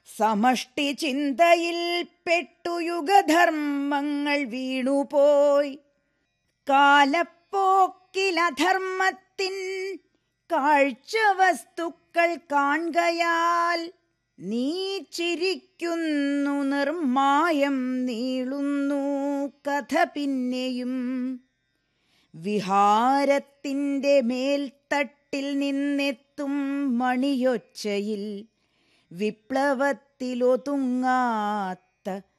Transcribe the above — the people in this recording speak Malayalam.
സമഷ്ടി ചിന്തയിൽ പെട്ടുയുഗധർമ്മങ്ങൾ വീണുപോയി കാലപ്പോക്കിലധർമ്മത്തിൻ കാഴ്ചവസ്തുക്കൾ കാൺകയാൽ നീ ചിരിക്കുന്നു നിർമായം നീളുന്നു കഥ പിന്നെയും വിഹാരത്തിൻ്റെ മേൽത്തട്ടിൽ നിന്നെത്തും മണിയൊച്ചയിൽ വിപ്ലവത്തിലൊതുങ്ങാത്ത